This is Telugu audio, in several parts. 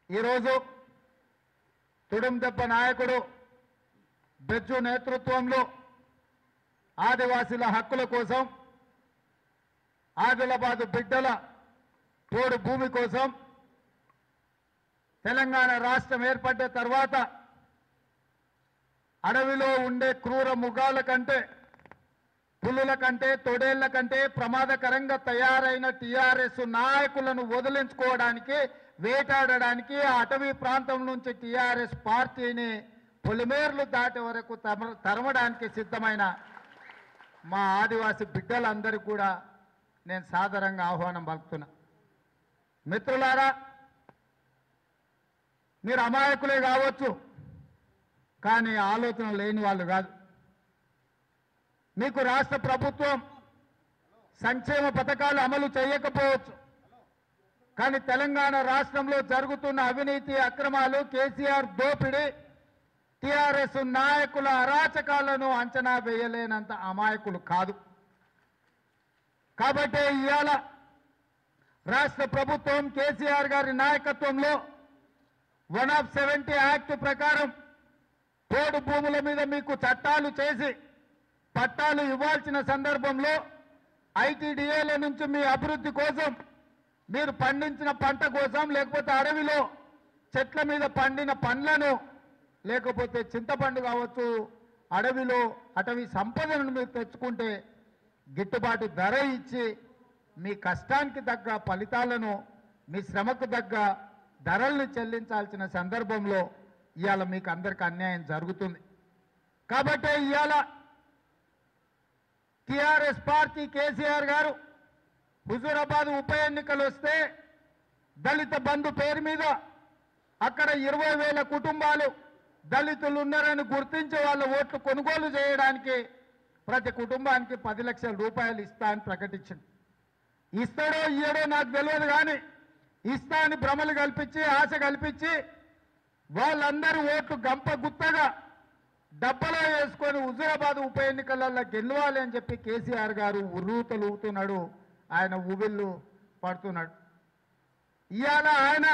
ఈరోజు తుడుం దెబ్బ నాయకుడు బెజ్జు నేతృత్వంలో ఆదివాసీల హక్కుల కోసం ఆదిలాబాద్ బిడ్డల తోడు భూమి కోసం తెలంగాణ రాష్ట్రం ఏర్పడ్డ తర్వాత అడవిలో ఉండే క్రూర మృగాల కంటే పులుల కంటే తొడేళ్ల కంటే ప్రమాదకరంగా తయారైన టిఆర్ఎస్ నాయకులను వదిలించుకోవడానికి వేటాడడానికి ఆ అటవీ ప్రాంతం నుంచి టిఆర్ఎస్ పార్టీని పొలిమేర్లు దాటే వరకు తమ- తరమడానికి సిద్ధమైన మా ఆదివాసి బిడ్డలందరికీ కూడా నేను సాదరంగా ఆహ్వానం పలుకుతున్నా మిత్రులారా మీరు అమాయకులే కావచ్చు కానీ ఆలోచన లేని వాళ్ళు కాదు మీకు రాష్ట్ర ప్రభుత్వం సంక్షేమ పథకాలు అమలు చేయకపోవచ్చు కానీ తెలంగాణ రాష్ట్రంలో జరుగుతున్న అవినీతి అక్రమాలు కేసీఆర్ దోపిడీ టిఆర్ఎస్ నాయకుల అరాచకాలను అంచనా వేయలేనంత అమాయకులు కాదు కాబట్టి ఇవాళ రాష్ట్ర ప్రభుత్వం కేసీఆర్ గారి నాయకత్వంలో వన్ ఆఫ్ సెవెంటీ యాక్ట్ ప్రకారం పోడు భూముల మీద మీకు చట్టాలు చేసి పట్టాలు ఇవ్వాల్సిన సందర్భంలో ఐటీడీఏల నుంచి మీ అభివృద్ధి కోసం మీరు పండించిన పంట కోసం లేకపోతే అడవిలో చెట్ల మీద పండిన పండ్లను లేకపోతే చింతపండు కావచ్చు అడవిలో అటవీ సంపదను మీరు తెచ్చుకుంటే గిట్టుబాటు ధర ఇచ్చి మీ కష్టానికి తగ్గ ఫలితాలను మీ శ్రమకు తగ్గ ధరల్ని చెల్లించాల్సిన సందర్భంలో ఇవాళ మీకు అందరికి అన్యాయం జరుగుతుంది కాబట్టి ఇవాళ టిఆర్ఎస్ పార్టీ కేసీఆర్ గారు హుజూరాబాద్ ఉప ఎన్నికలు వస్తే దళిత బంధు పేరు మీద అక్కడ ఇరవై వేల కుటుంబాలు దళితులు ఉన్నారని గుర్తించి వాళ్ళ ఓట్లు కొనుగోలు చేయడానికి ప్రతి కుటుంబానికి పది లక్షల రూపాయలు ఇస్తా అని ప్రకటించింది ఇస్తాడో ఇయ్యడో నాకు తెలియదు కానీ ఇస్తా అని భ్రమలు కల్పించి ఆశ కల్పించి వాళ్ళందరూ ఓట్లు గంప గుత్తగా డబ్బలో వేసుకొని హుజూరాబాద్ ఉప ఎన్నికలలో గెలవాలి అని చెప్పి కేసీఆర్ గారు ఉర్రూతలు ఊతున్నాడు ఆయన ఊబిళ్ళు పడుతున్నాడు ఇవాళ ఆయన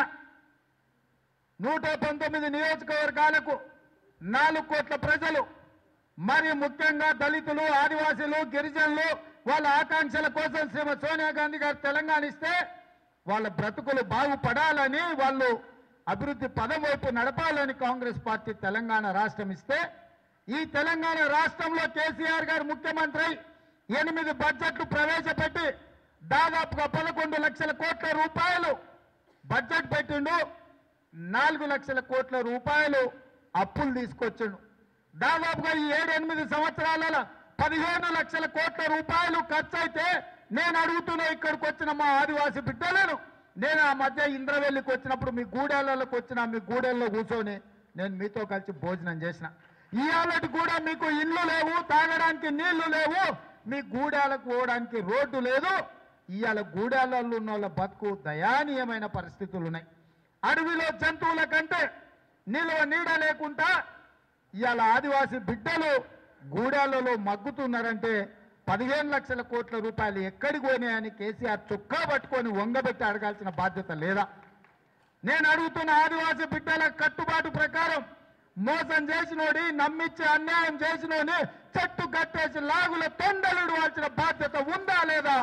నూట పంతొమ్మిది నియోజకవర్గాలకు నాలుగు కోట్ల ప్రజలు మరి ముఖ్యంగా దళితులు ఆదివాసీలు గిరిజనులు వాళ్ళ ఆకాంక్షల కోసం శ్రీమతి సోనియా గాంధీ గారు తెలంగాణ ఇస్తే వాళ్ళ బ్రతుకులు బాగుపడాలని వాళ్ళు అభివృద్ధి పదం వైపు నడపాలని కాంగ్రెస్ పార్టీ తెలంగాణ రాష్ట్రం ఇస్తే ఈ తెలంగాణ రాష్ట్రంలో కేసీఆర్ గారు ముఖ్యమంత్రి అయి ఎనిమిది బడ్జెట్లు ప్రవేశపెట్టి దాదాపుగా పదకొండు లక్షల కోట్ల రూపాయలు బడ్జెట్ పెట్టిండు నాలుగు లక్షల కోట్ల రూపాయలు అప్పులు తీసుకొచ్చిండు దాదాపుగా ఈ ఏడు ఎనిమిది సంవత్సరాలలో పదిహేను లక్షల కోట్ల రూపాయలు ఖర్చు అయితే నేను అడుగుతున్నా ఇక్కడికి వచ్చిన మా ఆదివాసి బిడ్డలను నేను ఆ మధ్య ఇంద్రవెల్లికి వచ్చినప్పుడు మీ గూడెళ్ళకి వచ్చిన మీ గూడెల్లో కూర్చొని నేను మీతో కలిసి భోజనం చేసిన ఇవాళటి కూడా మీకు ఇల్లు లేవు తాగడానికి నీళ్లు లేవు మీ గూడాలకు పోవడానికి రోడ్డు లేదు ఇవాళ గూడాలలో ఉన్న వాళ్ళ బతుకు దయానీయమైన పరిస్థితులు ఉన్నాయి అడవిలో జంతువుల కంటే నిలువ నీడ లేకుండా ఇవాళ ఆదివాసి బిడ్డలు గూడాలలో మగ్గుతున్నారంటే పదిహేను లక్షల కోట్ల రూపాయలు ఎక్కడికి పోయినాయని కేసీఆర్ చుక్కా పట్టుకొని వంగబెట్టి అడగాల్సిన బాధ్యత లేదా నేను అడుగుతున్న ఆదివాసి బిడ్డల కట్టుబాటు ప్రకారం మోసం చేసినోడి నమ్మించి అన్యాయం చేసినోని చెట్టు కట్టేసి లాగుల తొండలిడవలసిన బాధ్యత ఉందా లేదా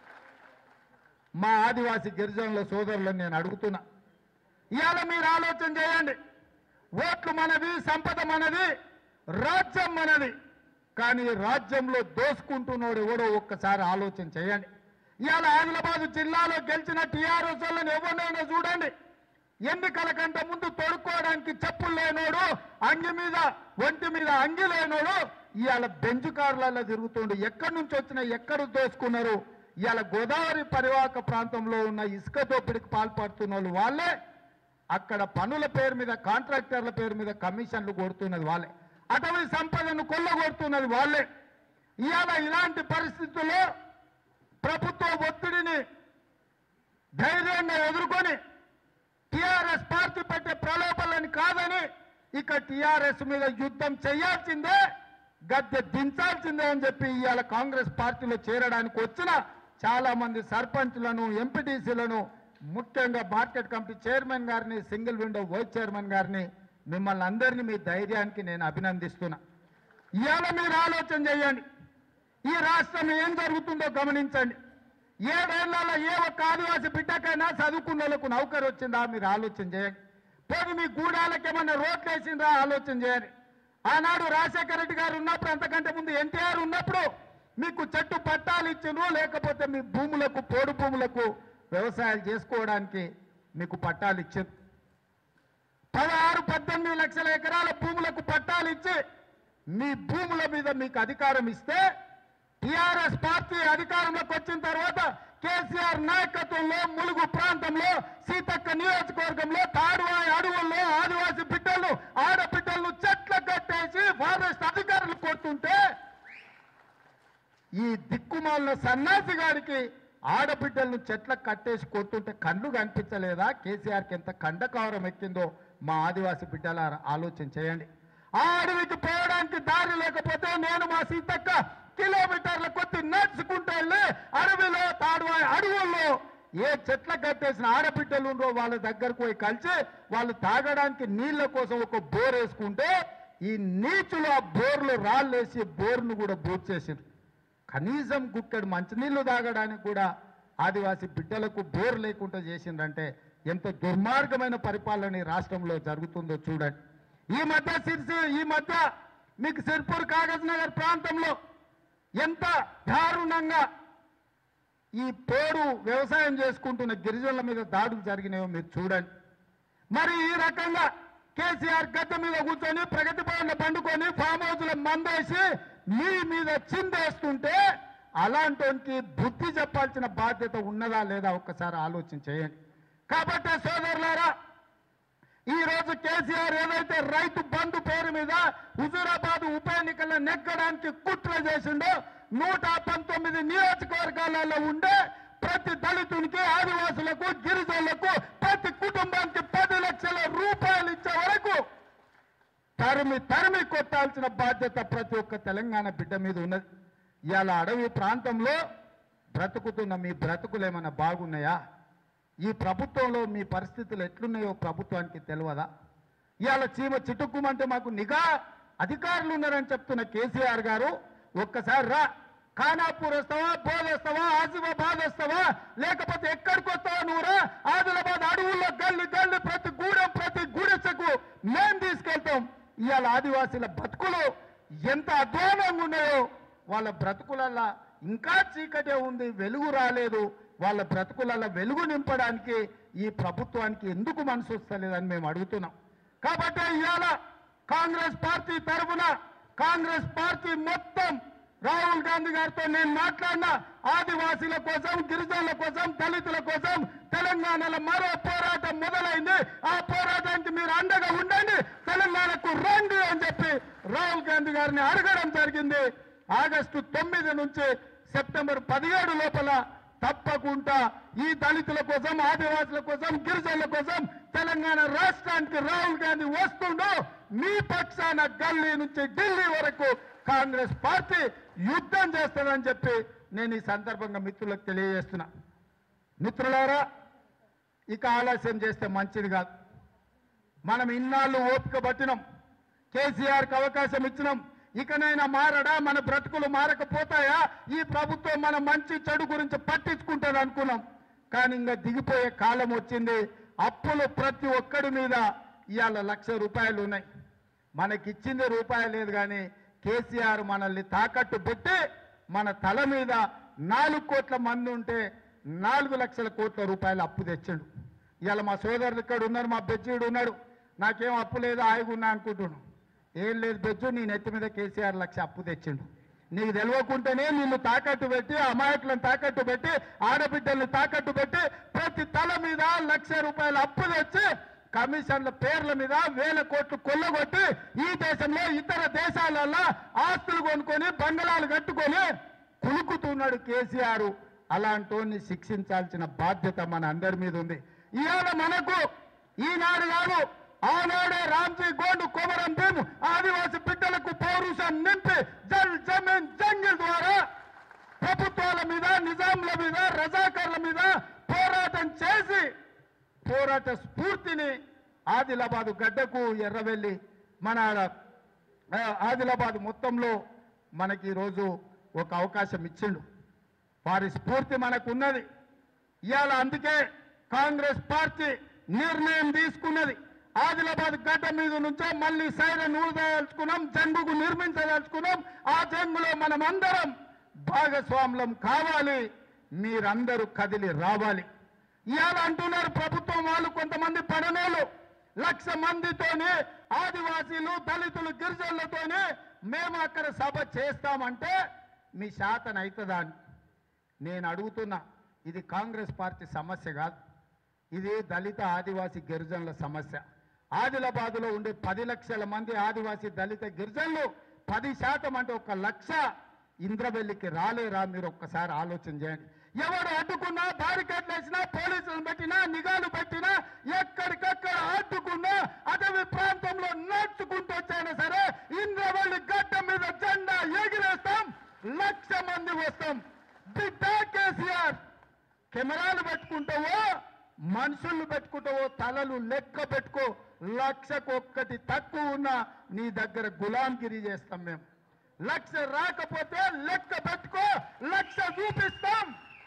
మా ఆదివాసి గిరిజనుల సోదరులను నేను అడుగుతున్నా ఇవాళ మీరు ఆలోచన చేయండి ఓట్లు మనది సంపద మనది రాజ్యం మనది కానీ రాజ్యంలో దోసుకుంటున్నాడు ఎవడో ఒక్కసారి ఆలోచన చేయండి ఇవాళ ఆదిలాబాద్ జిల్లాలో గెలిచిన టీఆర్ఎస్ వాళ్ళని ఎవరినైనా చూడండి ఎన్నికల కంటే ముందు తొడుక్కోవడానికి చెప్పులు లేనోడు అంగి మీద ఒంటి మీద అంగి లేనోడు ఇవాళ బెంచు కార్లలో తిరుగుతుండు ఎక్కడి నుంచి వచ్చినా ఎక్కడ దోసుకున్నారు ఇవాళ గోదావరి పరివాహక ప్రాంతంలో ఉన్న ఇసుక దోపిడికి పాల్పడుతున్న వాళ్ళు వాళ్ళే అక్కడ పనుల పేరు మీద కాంట్రాక్టర్ల పేరు మీద కమిషన్లు కొడుతున్నది వాళ్ళే అటవీ సంపదను కొల్లగొడుతున్నది వాళ్ళే ఇవాళ ఇలాంటి పరిస్థితుల్లో ప్రభుత్వ ఒత్తిడిని ధైర్యంగా ఎదుర్కొని టిఆర్ఎస్ పార్టీ పెట్టే ప్రలోభాలని కాదని ఇక టిఆర్ఎస్ మీద యుద్ధం చేయాల్సిందే గద్దె దించాల్సిందే అని చెప్పి ఇవాళ కాంగ్రెస్ పార్టీలో చేరడానికి వచ్చిన చాలా మంది సర్పంచ్లను ఎంపీటీసీలను ముఖ్యంగా మార్కెట్ కమిటీ చైర్మన్ గారిని సింగిల్ విండో వైస్ చైర్మన్ గారిని మిమ్మల్ని అందరినీ మీ ధైర్యానికి నేను అభినందిస్తున్నా ఇవాళ మీరు ఆలోచన చేయండి ఈ రాష్ట్రం ఏం జరుగుతుందో గమనించండి ఏడేళ్లలో ఏ ఒక్క ఆదివాసి బిడ్డకైనా చదువుకున్న వాళ్ళకు నౌకరు వచ్చిందా మీరు ఆలోచన చేయండి పోనీ మీ గూడాలకు ఏమన్నా రోడ్లు వేసిందా ఆలోచన చేయండి ఆనాడు రాజశేఖర రెడ్డి గారు ఉన్నప్పుడు అంతకంటే ముందు ఎన్టీఆర్ ఉన్నప్పుడు మీకు చెట్టు పట్టాలు ఇచ్చిండ్రు లేకపోతే మీ భూములకు పోడు భూములకు వ్యవసాయాలు చేసుకోవడానికి మీకు పట్టాలు ఇచ్చిండ్రు పదహారు పద్దెనిమిది లక్షల ఎకరాల భూములకు పట్టాలు ఇచ్చి మీ భూముల మీద మీకు అధికారం ఇస్తే టిఆర్ఎస్ పార్టీ అధికారంలోకి వచ్చిన తర్వాత కేసీఆర్ నాయకత్వంలో ములుగు ప్రాంతంలో సీతక్క నియోజకవర్గంలో తాడువాయి అడవుల్లో ఆదివాసి బిడ్డలు ఆడబిడ్డలను చెట్ల కట్టేసి ఫారెస్ట్ అధికారులు కొడుతుంటే ఈ దిక్కుమాలిన సన్నాసి గారికి ఆడబిడ్డలను చెట్ల కట్టేసి కొట్టుంటే కళ్ళు కనిపించలేదా కేసీఆర్కి ఎంత కండకావరం ఎక్కిందో మా ఆదివాసి బిడ్డల ఆలోచన చేయండి ఆ అడవికి పోవడానికి దారి లేకపోతే నేను మా సీతక్క కిలోమీటర్ల కొద్ది నడుచుకుంటూ వెళ్ళి అడవిలో తాడువాయి అడవుల్లో ఏ చెట్ల కట్టేసిన ఆడబిడ్డలు ఉండో వాళ్ళ దగ్గరకు పోయి కలిసి వాళ్ళు తాగడానికి నీళ్ల కోసం ఒక బోర్ వేసుకుంటే ఈ నీచులు ఆ బోర్లు రాళ్ళేసి బోర్ను కూడా బోర్ చేసిండ్రు కనీసం గుక్కడు మంచినీళ్లు తాగడానికి కూడా ఆదివాసి బిడ్డలకు బోర్ లేకుండా చేసిందంటే ఎంత దుర్మార్గమైన పరిపాలన ఈ రాష్ట్రంలో జరుగుతుందో చూడండి ఈ మధ్య సిరిసి ఈ మధ్య మీకు సిర్పూర్ కాగజ్ నగర్ ప్రాంతంలో ఎంత దారుణంగా ఈ పోడు వ్యవసాయం చేసుకుంటున్న గిరిజనుల మీద దాడులు జరిగినాయో మీరు చూడండి మరి ఈ రకంగా కేసీఆర్ గద్దె మీద కూర్చొని ప్రగతి భవన్లో పండుకొని ఫామ్ హౌస్లో మందేసి మీ మీద చిందేస్తుంటే అలాంటి బుద్ధి చెప్పాల్సిన బాధ్యత ఉన్నదా లేదా ఒక్కసారి ఆలోచన చేయండి కాబట్టి సోదరులారా ఈ రోజు కేసీఆర్ ఏదైతే రైతు బంధు పేరు మీద హుజూరాబాద్ ఉప ఎన్నికల్లో నెగ్గడానికి కుట్ర చేసిండో నూట పంతొమ్మిది నియోజకవర్గాలలో ఉండే ప్రతి దళితునికి ఆదివాసులకు గిరిజనులకు ప్రతి కుటుంబానికి పది లక్షల రూపాయలు ఇచ్చే వరకు తరిమి తరిమి కొట్టాల్సిన బాధ్యత ప్రతి ఒక్క తెలంగాణ బిడ్డ మీద ఉన్నది ఇవాళ అడవి ప్రాంతంలో బ్రతుకుతున్న మీ బ్రతుకులు ఏమైనా బాగున్నాయా ఈ ప్రభుత్వంలో మీ పరిస్థితులు ఎట్లున్నాయో ప్రభుత్వానికి తెలియదా ఇవాళ చీమ చిటుక్కుమంటే మాకు నిఘా అధికారులు ఉన్నారని చెప్తున్న కేసీఆర్ గారు ఒక్కసారి రా ఖానాపూర్ వస్తావా బోధ వస్తావా ఆసిఫాబాద్ వస్తావా లేకపోతే ఎక్కడికి వస్తావా నువ్వు రా ఆదిలాబాద్ అడవుల్లో గల్లి గల్లి ప్రతి గూడెం ప్రతి గూడెసకు మేం తీసుకెళ్తాం ఇవాళ ఆదివాసీల బతుకులు ఎంత అధ్వానంగా ఉన్నాయో వాళ్ళ బ్రతుకులల్లా ఇంకా చీకటే ఉంది వెలుగు రాలేదు వాళ్ళ బ్రతుకులలో వెలుగు నింపడానికి ఈ ప్రభుత్వానికి ఎందుకు మనసు వస్తలేదని మేము అడుగుతున్నాం కాబట్టి ఇవాళ కాంగ్రెస్ పార్టీ తరఫున కాంగ్రెస్ పార్టీ మొత్తం రాహుల్ గాంధీ గారితో నేను మాట్లాడిన ఆదివాసీల కోసం గిరిజనుల కోసం దళితుల కోసం తెలంగాణలో మరో పోరాటం మొదలైంది ఆ పోరాటానికి మీరు అండగా ఉండండి తెలంగాణకు రండి అని చెప్పి రాహుల్ గాంధీ గారిని అడగడం జరిగింది ఆగస్టు తొమ్మిది నుంచి సెప్టెంబర్ పదిహేడు లోపల తప్పకుండా ఈ దళితుల కోసం ఆదివాసుల కోసం గిరిజనుల కోసం తెలంగాణ రాష్ట్రానికి రాహుల్ గాంధీ వస్తుండో మీ పక్షాన గల్లీ నుంచి ఢిల్లీ వరకు కాంగ్రెస్ పార్టీ యుద్ధం చేస్తుందని చెప్పి నేను ఈ సందర్భంగా మిత్రులకు తెలియజేస్తున్నా మిత్రులారా ఇక ఆలస్యం చేస్తే మంచిది కాదు మనం ఇన్నాళ్ళు ఓపిక పట్టినాం కేసీఆర్కి అవకాశం ఇచ్చినాం ఇకనైనా మారడా మన బ్రతుకులు మారకపోతాయా ఈ ప్రభుత్వం మన మంచి చెడు గురించి పట్టించుకుంటుంది అనుకున్నాం కానీ ఇంకా దిగిపోయే కాలం వచ్చింది అప్పులు ప్రతి ఒక్కడి మీద ఇవాళ లక్ష రూపాయలు ఉన్నాయి మనకిచ్చింది రూపాయి లేదు కానీ కేసీఆర్ మనల్ని తాకట్టు పెట్టి మన తల మీద నాలుగు కోట్ల మంది ఉంటే నాలుగు లక్షల కోట్ల రూపాయలు అప్పు తెచ్చిండు ఇవాళ మా సోదరుడు ఇక్కడ ఉన్నారు మా బెజ్జీడు ఉన్నాడు నాకేం అప్పు లేదు హాయిగా ఉన్నా అనుకుంటున్నాను ఏం లేదు బెజ్జు నీ నెత్తి మీద కేసీఆర్ లక్ష అప్పు తెచ్చిండు నీకు తెలియకుంటేనే నిన్ను తాకట్టు పెట్టి అమాయకులను తాకట్టు పెట్టి ఆడబిడ్డల్ని తాకట్టు పెట్టి ప్రతి తల మీద లక్ష రూపాయల అప్పు తెచ్చి కమిషన్ల పేర్ల మీద వేల కోట్లు కొల్లగొట్టి ఈ దేశంలో ఇతర దేశాలలో ఆస్తులు కొనుక్కొని బంగళాలు కట్టుకొని కులుకుతున్నాడు కేసీఆర్ అలాంటి శిక్షించాల్సిన బాధ్యత మన అందరి మీద ఉంది ఇవాళ మనకు ఈనాడు కాదు ఆనాడే రామ్జీ గోండు కొమరం భీమ్ ఆదివాసి బిడ్డలకు పౌరుషం నింపి జల్ జమీన్ జంగిల్ ద్వారా ప్రభుత్వాల మీద నిజాంల మీద రజాకర్ల మీద పోరాటం చేసి పోరాట స్ఫూర్తిని ఆదిలాబాదు గడ్డకు ఎర్రవెల్లి మన ఆ, ఆదిలాబాద్ మొత్తంలో మనకి ఈరోజు ఒక అవకాశం ఇచ్చిండు వారి స్ఫూర్తి మనకు ఉన్నది ఇవాళ అందుకే కాంగ్రెస్ పార్టీ నిర్ణయం తీసుకున్నది ఆదిలాబాద్ గడ్డ మీద నుంచో మళ్ళీ సైరన్ ఊదదలుచుకున్నాం జంగుకు నిర్మించదలుచుకున్నాం ఆ జంగులో మనం అందరం భాగస్వాములం కావాలి మీరందరూ కదిలి రావాలి ఇవాళ అంటున్నారు ప్రభుత్వం వాళ్ళు కొంతమంది పడనోళ్ళు లక్ష మందితోనే ఆదివాసీలు దళితులు గిరిజనులతోనే మేము అక్కడ సభ చేస్తామంటే మీ శాతం అవుతుందా అని నేను అడుగుతున్నా ఇది కాంగ్రెస్ పార్టీ సమస్య కాదు ఇది దళిత ఆదివాసీ గిరిజనుల సమస్య ఆదిలాబాదులో ఉండే పది లక్షల మంది ఆదివాసీ దళిత గిరిజనులు పది శాతం అంటే ఒక లక్ష ఇంద్రవెల్లికి రాలేరా మీరు ఒక్కసారి ఆలోచన చేయండి ఎవడు అడ్డుకున్నా బారికేట్లు వేసినా పోలీసులను పెట్టినా నిఘాలు పెట్టినా ఎక్కడికక్కడ అడ్డుకున్నా అటవీ ప్రాంతంలో నడుచుకుంటూ వచ్చైనా సరే ఇంద్రవెల్లి గడ్డ మీద జెండా ఎగిరేస్తాం లక్ష మంది వస్తాం బిడ్డ కేసీఆర్ కెమెరాలు పెట్టుకుంటావో మనుషులు పెట్టుకుంటావో తలలు లెక్క పెట్టుకో లక్షకు ఒక్కటి తక్కువ ఉన్నా నీ దగ్గర గులాంగిరి చేస్తాం మేము లక్ష రాకపోతే లెక్క పెట్టుకో లక్ష చూపిస్తాం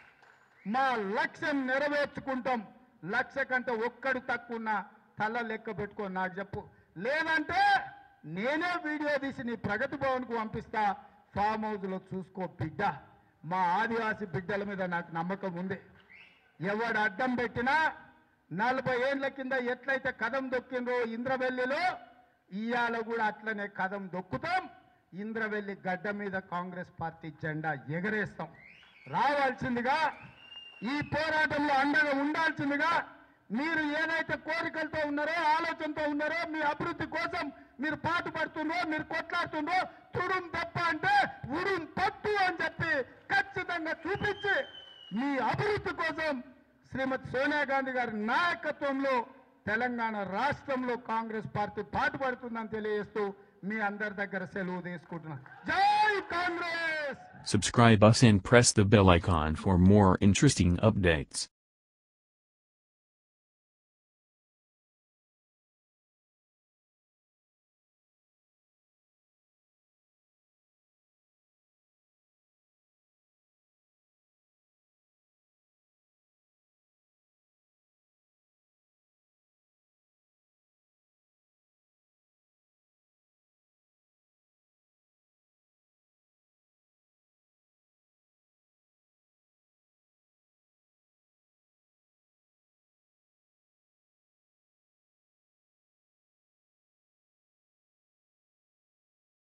మా లక్ష్యం నెరవేర్చుకుంటాం లక్ష కంటే ఒక్కడు తక్కువ ఉన్నా తల లెక్క పెట్టుకో నాకు చెప్పు లేదంటే నేనే వీడియో తీసి నీ ప్రగతి భవన్కు పంపిస్తా ఫామ్ హౌస్లో చూసుకో బిడ్డ మా ఆదివాసి బిడ్డల మీద నాకు నమ్మకం ఉంది ఎవడు అడ్డం పెట్టినా నలభై ఏండ్ల కింద ఎట్లయితే కదం దొక్కిండ్రో ఇంద్రవెల్లిలో ఇవాళ కూడా అట్లనే కదం దొక్కుతాం ఇంద్రవెల్లి గడ్డ మీద కాంగ్రెస్ పార్టీ జెండా ఎగరేస్తాం రావాల్సిందిగా ఈ పోరాటంలో అండగా ఉండాల్సిందిగా మీరు ఏదైతే కోరికలతో ఉన్నారో ఆలోచనతో ఉన్నారో మీ అభివృద్ధి కోసం మీరు పాటు పడుతున్నారో మీరు కొట్లాడుతుండ్రో తుడుం తప్ప అంటే ఉడుం తట్టు అని చెప్పి ఖచ్చితంగా చూపించి మీ అభివృద్ధి కోసం శ్రీమతి సోనియా గాంధీ గారి నాయకత్వంలో తెలంగాణ రాష్ట్రంలో కాంగ్రెస్ పార్టీ పాటుపడుతుందని తెలియజేస్తూ మీ అందరి దగ్గర సెలవు తీసుకుంటున్నాను జై Congress Subscribe us and press the bell icon for more interesting updates.